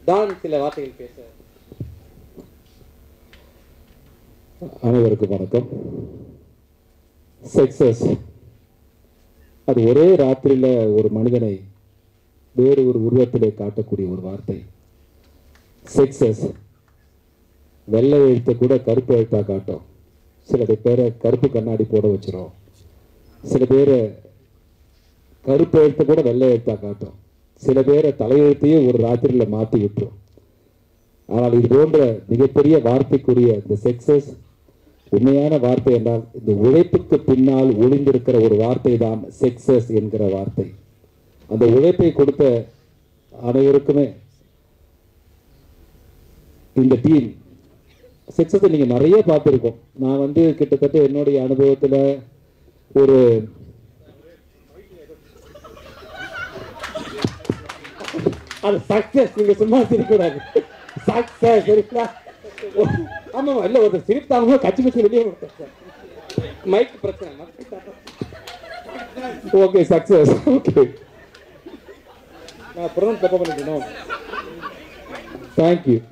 தான் சில வார்த்தைகள் பேச அனைவருக்கும் வணக்கம் சக்சஸ் அது ஒரே ராத்திரியில ஒரு மனிதனை வேறு ஒரு உருவத்திலே காட்டக்கூடிய ஒரு வார்த்தை சக்சஸ் வெள்ளை எழுத்தை கூட கருப்பு எழுத்தா காட்டும் சில பேரை கருப்பு கண்ணாடி போட வச்சிரும் சில பேரை கருப்பு எழுத்தை கூட வெள்ளை எழுத்தா காட்டும் சில பேரை தலையெழுத்தையே ஒரு ராத்திரியில மாத்தி விட்டுரும் ஆனால் இது போன்ற மிகப்பெரிய வார்த்தைக்குரிய இந்த சக்சஸ் உண்மையான வார்த்தை என்றால் இந்த உழைப்புக்கு பின்னால் ஒளிந்திருக்கிற ஒரு வார்த்தை தான் சக்சஸ் என்கிற வார்த்தை அந்த உழைப்பை கொடுத்த அனைவருக்குமே இந்த டீம் சக்சஸை நீங்க நிறைய பார்த்துருக்கோம் நான் வந்து கிட்டத்தட்ட என்னுடைய அனுபவத்துல ஒரு அது சக்சஸ் நீங்க சும்மா சிரிக்கூடாது சக்சஸ் சரிங்களா ஆமா இல்ல ஒருத்தர் சிரித்தாங்க கட்சி கட்சி வெளியே மைக் பிரச்சனை ஓகே சக்சஸ் ஓகே நான் ப்ரொனவுன் தப்பா பண்ணிக்கணும் தேங்க்யூ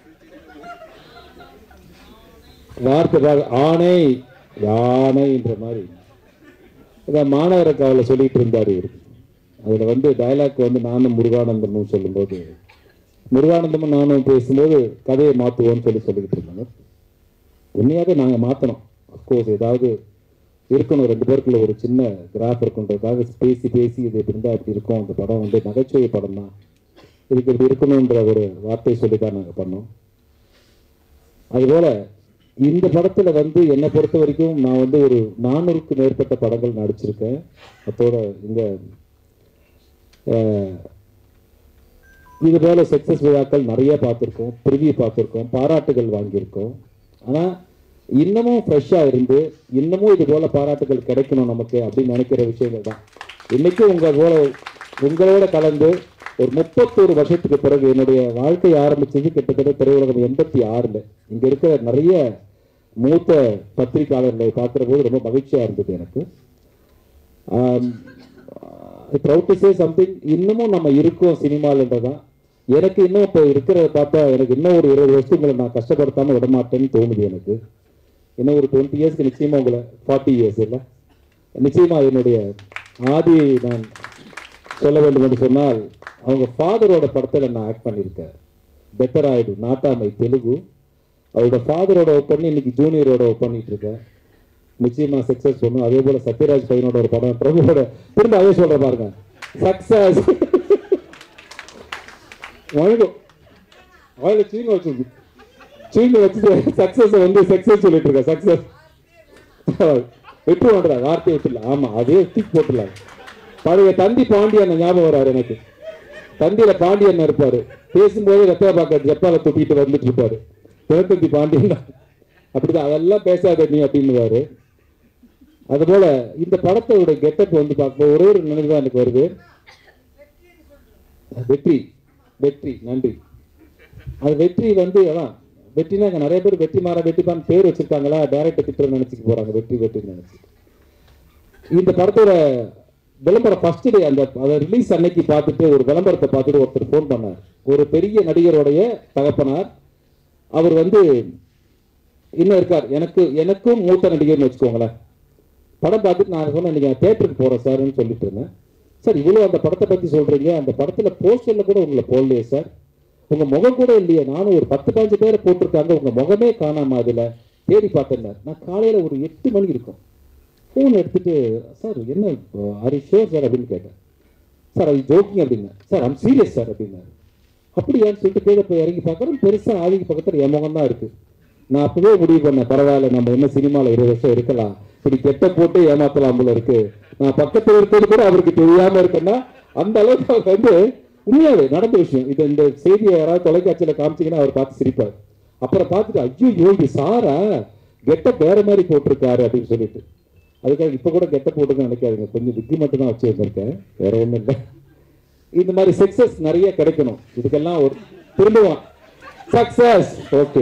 வார்த்தை பாரு- ஆணை யானைன்ற மாதிரி இதான் மாநகர காவலில் சொல்லிட்டு இருந்தார் இவர் அதில் வந்து டயலாக் வந்து நானும் முருகானந்தமும் சொல்லும்போது முருகானந்தமும் நானும் பேசும்போது கதையை மாற்றுவோம்னு சொல்லி சொல்லிக்கிட்டு இருந்தாங்க உண்மையாகவே நாங்கள் மாற்றணும் அஃப்கோர்ஸ் ஏதாவது இருக்கணும் ரெண்டு பேருக்குள்ள ஒரு சின்ன கிராஃப் இருக்குன்றதுக்காக பேசி பேசி இது இப்படி இருந்தால் இப்படி இருக்கும் அந்த படம் வந்து நகைச்சுவை படம் தான் இதுக்கு இப்படி இருக்கணுன்ற ஒரு வார்த்தை சொல்லி தான் நாங்கள் பண்ணோம் அதுபோல இந்த படத்துல வந்து என்னை பொறுத்த வரைக்கும் நான் வந்து ஒரு நானூறுக்கு மேற்பட்ட படங்கள் நடிச்சிருக்கேன் அதோட இந்த அஹ், இது போல சக்சஸ் விழாக்கள் நிறைய பார்த்துருக்கோம் ப்ரிவியூ பார்த்துருக்கோம் பாராட்டுகள் வாங்கியிருக்கோம் ஆனா இன்னமும் ஃப்ரெஷ்ஷாக இருந்து இன்னமும் இது போல பாராட்டுகள் கிடைக்கணும் நமக்கு அப்படின்னு நினைக்கிற விஷயங்கள் தான் இன்னைக்கும் உங்க போல உங்களோட கலந்து ஒரு முப்பத்தோரு வருஷத்துக்கு பிறகு என்னுடைய வாழ்க்கை ஆரம்பிச்சது கிட்டத்தட்ட திரையுலகம் எண்பத்தி ஆறுல இங்க இருக்கிற நிறைய மூத்த பத்திரிகையாளர்களை பார்க்கிற போது ரொம்ப மகிழ்ச்சியா இருந்தது எனக்கு ப்ரௌட் டு சே சம்திங் இன்னமும் நம்ம இருக்கோம் சினிமாலன்றதான் எனக்கு இன்னும் இப்போ இருக்கிறத பார்த்தா எனக்கு இன்னும் ஒரு இருபது வருஷங்களை நான் கஷ்டப்படுத்தாம விட மாட்டேன்னு தோணுது எனக்கு இன்னும் ஒரு டுவெண்ட்டி இயர்ஸ்க்கு நிச்சயமா உங்களை ஃபார்ட்டி இயர்ஸ் இல்லை நிச்சயமா என்னுடைய ஆதி நான் சொல்ல வேண்டும் என்று சொன்னால் அவங்க ஃபாதரோட படத்தில் நான் ஆக்ட் பண்ணியிருக்கேன் பெட்டர் ஆயிடு நாட்டாமை தெலுங்கு அவரோட ஃபாதரோட ஒர்க் பண்ணி இன்னைக்கு ஜூனியரோட ஒர்க் பண்ணிட்டு இருக்கேன் நிச்சயமா சக்சஸ் பண்ணும் அதே போல சத்யராஜ் பையனோட ஒரு படம் பிரபுவோட திரும்ப அதே சொல்ற பாருங்க சக்சஸ் வணக்கம் வாயில சீங்க வச்சிருக்கு சீங்க வச்சுட்டு சக்சஸ் வந்து சக்சஸ் சொல்லிட்டு இருக்கேன் சக்சஸ் விட்டு வேண்டா வார்த்தை விட்டுல ஆமா அதே தூக்கி போட்டுலாம் பழைய தந்தி பாண்டியன் ஞாபகம் வராரு எனக்கு தந்தியில பாண்டியன் இருப்பாரு பேசும்போது ரெப்பா பார்க்க ஜப்பால தூக்கிட்டு வந்துட்டு இருப்பாரு தினத்தந்தி பாண்டியன் தான். அப்படிதான் அதெல்லாம் பேசாத நீ அப்படின்னுவாரு அதுபோல இந்த படத்தோட கெட்டப் வந்து பார்க்கும்போது ஒரே ஒரு நினைவு தான் எனக்கு வருது வெற்றி வெற்றி நன்றி அது வெற்றி வந்து அதான் வெற்றினா இங்க நிறைய பேர் வெற்றி மாற வெற்றிமான் பேர் வச்சிருக்காங்களா டேரக்டர் திட்டம் நினைச்சுக்க போறாங்க வெற்றி வெற்றி நினைச்சு இந்த படத்தோட விளம்பரம் ஃபர்ஸ்ட் டே அந்த அதை ரிலீஸ் அன்னைக்கு பார்த்துட்டு ஒரு விளம்பரத்தை பார்த்துட்டு ஒருத்தர் ஃபோன் பண்ணார் ஒரு பெரிய நடிகருடைய தகப்பனார் அவர் வந்து இன்னும் இருக்கார் எனக்கு எனக்கும் மூத்த நடிகர்னு வச்சுக்கோங்களேன் படம் பார்த்துட்டு நான் சொன்னேன் இன்னைக்கு நான் தேட்டருக்கு போறேன் சார்னு சொல்லிட்டு இருந்தேன் சார் இவ்வளோ அந்த படத்தை பத்தி சொல்றீங்க அந்த படத்துல போஸ்டர்ல கூட உங்களை போடலையே சார் உங்க முகம் கூட இல்லையே நானும் ஒரு பத்து பதினஞ்சு பேரை போட்டிருக்காங்க உங்க முகமே காணாம அதுல தேடி பார்த்தேன் நான் காலையில ஒரு எட்டு மணி இருக்கும் ஃபோன் எடுத்துட்டு சார் என்ன ஆர் ஷோர் சார் அப்படின்னு கேட்டேன் சார் அது ஜோக்கிங் அப்படின்னா சார் ஐம் சீரியஸ் சார் அப்படின்னாரு அப்படியான்னு சொல்லிட்டு கீழே போய் இறங்கி பார்க்குறேன் பெருசா ஆதிக்கு பக்கத்துல என் முகம் தான் இருக்கு நான் அப்பவே முடிவு பண்ணேன் பரவாயில்ல நம்ம என்ன சினிமால இருபது வருஷம் இருக்கலாம் இப்படி கெட்ட போட்டு ஏமாத்தலாம் போல இருக்கு நான் பக்கத்துல இருக்கிறது கூட அவருக்கு தெரியாம இருக்கேன்னா அந்த அளவுக்கு அவர் வந்து உண்மையாவே நடந்த விஷயம் இது இந்த செய்தியை யாராவது தொலைக்காட்சியில காமிச்சீங்கன்னா அவர் பார்த்து சிரிப்பார் அப்புறம் பார்த்துட்டு ஐயோ இது சாரா கெட்ட வேற மாதிரி போட்டிருக்காரு அப்படின்னு சொல்லிட்டு அதுக்காக இப்ப கூட கெட்ட போட்டுன்னு நினைக்காதுங்க கொஞ்சம் விக்கி மட்டும் தான் வச்சு வச்சிருக்கேன் வேற ஒண்ணும் இல்லை இந்த மாதிரி சக்சஸ் நிறைய கிடைக்கணும் இதுக்கெல்லாம் ஒரு திரும்பவும் சக்சஸ் ஓகே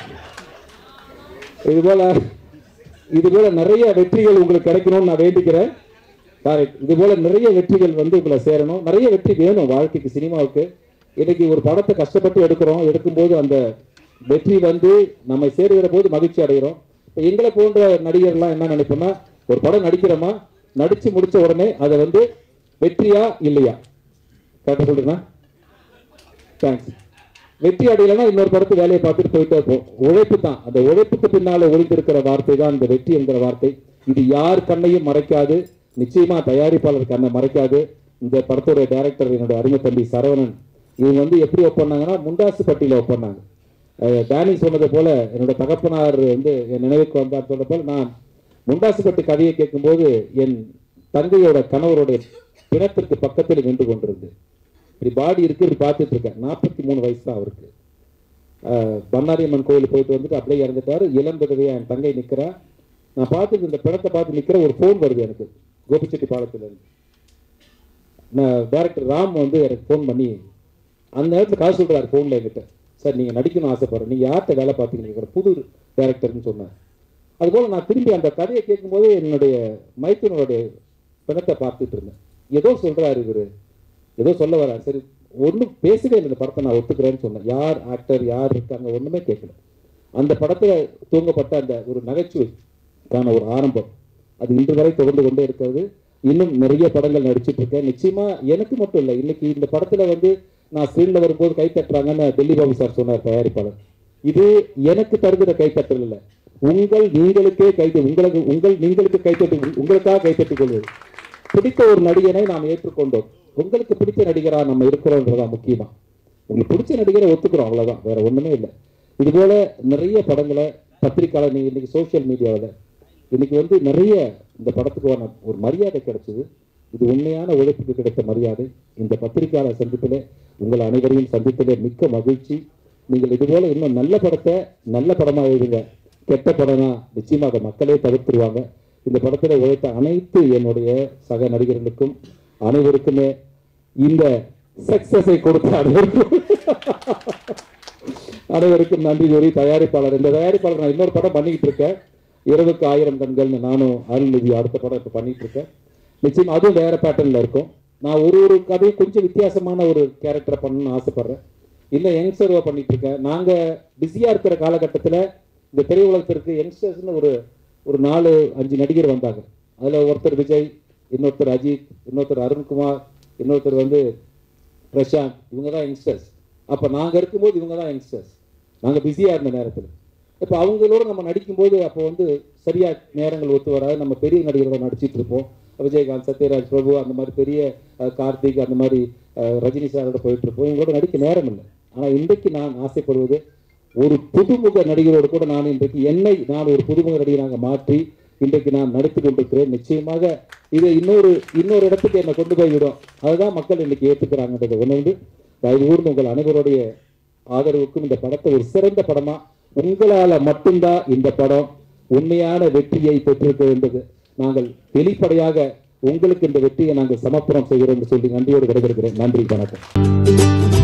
இது போல இது போல நிறைய வெற்றிகள் உங்களுக்கு கிடைக்கணும்னு நான் வேண்டிக்கிறேன் கரெக்ட் இது போல நிறைய வெற்றிகள் வந்து உங்களை சேரணும் நிறைய வெற்றி வேணும் வாழ்க்கைக்கு சினிமாவுக்கு இன்னைக்கு ஒரு படத்தை கஷ்டப்பட்டு எடுக்கிறோம் எடுக்கும்போது அந்த வெற்றி வந்து நம்மை சேருகிற போது மகிழ்ச்சி அடைகிறோம் இப்போ எங்களை போன்ற நடிகர்லாம் என்ன நினைப்போம்னா ஒரு படம் நடிக்கிறோமா நடிச்சு முடிச்ச உடனே அதை வந்து வெற்றியா இல்லையா கரெக்டாக சொல்றேன்னா தேங்க்ஸ் வெற்றி அடையலைன்னா இன்னொரு படத்து வேலையை பார்த்துட்டு போயிட்டே இருப்போம் உழைப்பு தான் அந்த உழைப்புக்கு பின்னால ஒளிந்திருக்கிற வார்த்தை தான் இந்த வெற்றி என்கிற வார்த்தை இது யார் கண்ணையும் மறைக்காது நிச்சயமா தயாரிப்பாளர் கண்ணை மறைக்காது இந்த படத்தோட டைரக்டர் என்னோட அருமை தம்பி சரவணன் இவங்க வந்து எப்படி ஒப்பந்தாங்கன்னா முண்டாசு பட்டியல ஒப்பந்தாங்க அஹ் டேனி சொன்னது போல என்னோட தகப்பனார் வந்து என் நினைவுக்கு வந்தார் சொன்ன போல நான் முண்டாசுப்பட்டு கதையை கேட்கும்போது என் தங்கையோட கணவருடைய பிணத்திற்கு பக்கத்தில் நின்று கொண்டிருந்தேன் இப்படி பாடி இருக்கு இப்படி பார்த்துட்டு இருக்கேன் நாற்பத்தி மூணு வயசு தான் அவருக்கு அஹ் பண்ணாரியம்மன் கோயில் போயிட்டு வந்துட்டு அப்படியே இறந்துட்டாரு இளம் விதவையா என் தங்கை நிக்கிறா நான் பார்த்துட்டு இந்த பிணத்தை பார்த்து நிக்கிற ஒரு ஃபோன் வருது எனக்கு கோபிச்செட்டி பாலத்துல இருந்து நான் டேரக்டர் ராம் வந்து எனக்கு ஃபோன் பண்ணி அந்த நேரத்தில் காசு சொல்றாரு ஃபோனில் என்கிட்ட சார் நீங்கள் நடிக்கணும்னு ஆசைப்படுறேன் நீங்கள் யார்கிட்ட வேலை பார்த்தீங்க புது டேரக்டர்னு சொன்னார் அதுபோல் நான் திரும்பி அந்த கதையை கேட்கும்போது என்னுடைய மைத்தனுடைய பிணத்தை பார்த்துட்டு இருந்தேன் ஏதோ சொல்றாரு இவரு ஏதோ சொல்ல வரார் சரி ஒன்றும் பேசவே இல்லை இந்த படத்தை நான் ஒத்துக்கிறேன்னு சொன்னேன் யார் ஆக்டர் யார் இருக்காங்க ஒன்றுமே கேட்கல அந்த படத்துல தூங்கப்பட்ட அந்த ஒரு நகைச்சுவைக்கான ஒரு ஆரம்பம் அது இன்று வரை தொடர்ந்து கொண்டே இருக்கிறது இன்னும் நிறைய படங்கள் நடிச்சிட்டு இருக்கேன் நிச்சயமா எனக்கு மட்டும் இல்லை இன்னைக்கு இந்த படத்துல வந்து நான் ஸ்க்ரீன்ல வரும்போது கை தட்டுறாங்கன்னு டெல்லி பாபு சார் சொன்னார் தயாரிப்பாளர் இது எனக்கு தருகிற கைத்தட்டல் இல்லை உங்கள் நீங்களுக்கே கைது உங்களுக்கு உங்கள் நீங்களுக்கு கைத்தட்டு உங்களுக்காக கைத்தட்டிக் கொள்வது பிடித்த ஒரு நடிகனை நாம் ஏற்றுக்கொண்டோம் உங்களுக்கு பிடித்த நடிகரா நம்ம இருக்கிறோன்றதான் முக்கியமா உங்களுக்கு பிடிச்ச நடிகரை ஒத்துக்கிறோம் அவ்வளவுதான் வேற ஒண்ணுமே இல்லை இது போல நிறைய படங்களை பத்திரிக்கையாளர் நீங்க இன்னைக்கு சோஷியல் மீடியாவில் இன்னைக்கு வந்து நிறைய இந்த படத்துக்கான ஒரு மரியாதை கிடைச்சது இது உண்மையான உழைப்புக்கு கிடைத்த மரியாதை இந்த பத்திரிகையாளர் சந்திப்பிலே உங்கள் அனைவரையும் சந்திப்பிலே மிக்க மகிழ்ச்சி நீங்கள் இது போல இன்னும் நல்ல படத்தை நல்ல படமா எழுதுங்க கெட்ட படம்னா நிச்சயமா அதை மக்களே தவிர்த்துருவாங்க இந்த படத்துல உழைத்த அனைத்து என்னுடைய சக நடிகர்களுக்கும் அனைவருக்குமே இந்த சக்சஸை கொடுத்த அனைவருக்கும் அனைவருக்கும் நன்றி கூறி தயாரிப்பாளர் இந்த தயாரிப்பாளர் நான் இன்னொரு படம் பண்ணிக்கிட்டு இருக்கேன் இரவுக்கு ஆயிரம் கண்கள்னு நானும் அருள்நிதி அடுத்த படம் இப்போ பண்ணிட்டு இருக்கேன் நிச்சயம் அதுவும் வேற பேட்டர்ன்ல இருக்கும் நான் ஒரு ஒரு கதையும் கொஞ்சம் வித்தியாசமான ஒரு கேரக்டரை பண்ணணும்னு ஆசைப்படுறேன் இல்லை யங்ஸ்டர்வா பண்ணிட்டு இருக்கேன் நாங்க பிஸியா இருக்கிற காலகட்டத்தில் இந்த திரையுலகத்திற்கு யங்ஸ்டர்ஸ்னு ஒரு ஒரு நாலு அஞ்சு நடிகர் வந்தாங்க அதுல ஒருத்தர் விஜய் இன்னொருத்தர் அஜித் இன்னொருத்தர் அருண்குமார் இன்னொருத்தர் வந்து பிரசாந்த் இவங்க தான் யங்ஸ்டர்ஸ் அப்போ நாங்கள் இருக்கும்போது இவங்க தான் யங்ஸ்டர்ஸ் நாங்கள் பிஸியாக இருந்த நேரத்தில் இப்போ அவங்களோட நம்ம நடிக்கும்போது அப்போ வந்து சரியா நேரங்கள் ஒத்து வராது நம்ம பெரிய நடிகரோட நடிச்சிட்டு இருப்போம் விஜயகாந்த் சத்யராஜ் பிரபு அந்த மாதிரி பெரிய அஹ், கார்த்திக் அந்த மாதிரி அஹ், ரஜினி சாரோட போயிட்டு இருப்போம் இவங்களோட நடிக்க நேரம் இல்லை ஆனால் இன்றைக்கு நான் ஆசைப்படுவது ஒரு புதுமுக நடிகரோடு கூட நான் இன்றைக்கு என்னை நான் ஒரு புதுமுக நடிகராக மாற்றி இன்றைக்கு நான் நடித்து கொண்டிருக்கிறேன் நிச்சயமாக இது இன்னொரு இன்னொரு இடத்துக்கு என்னை கொண்டு போய் விடும் அதுதான் மக்கள் இன்னைக்கு ஏற்றுக்கிறாங்கன்றதை உணர்ந்து தயவு கூர்ந்து உங்கள் அனைவருடைய ஆதரவுக்கும் இந்த படத்தை ஒரு சிறந்த படமா உங்களால மட்டும்தான் இந்த படம் உண்மையான வெற்றியை பெற்றிருக்க வேண்டியது நாங்கள் வெளிப்படையாக உங்களுக்கு இந்த வெற்றியை நாங்கள் சமர்ப்பணம் செய்கிறோம் என்று சொல்லி நன்றியோடு விடைபெறுகிறேன் நன்றி வணக்கம்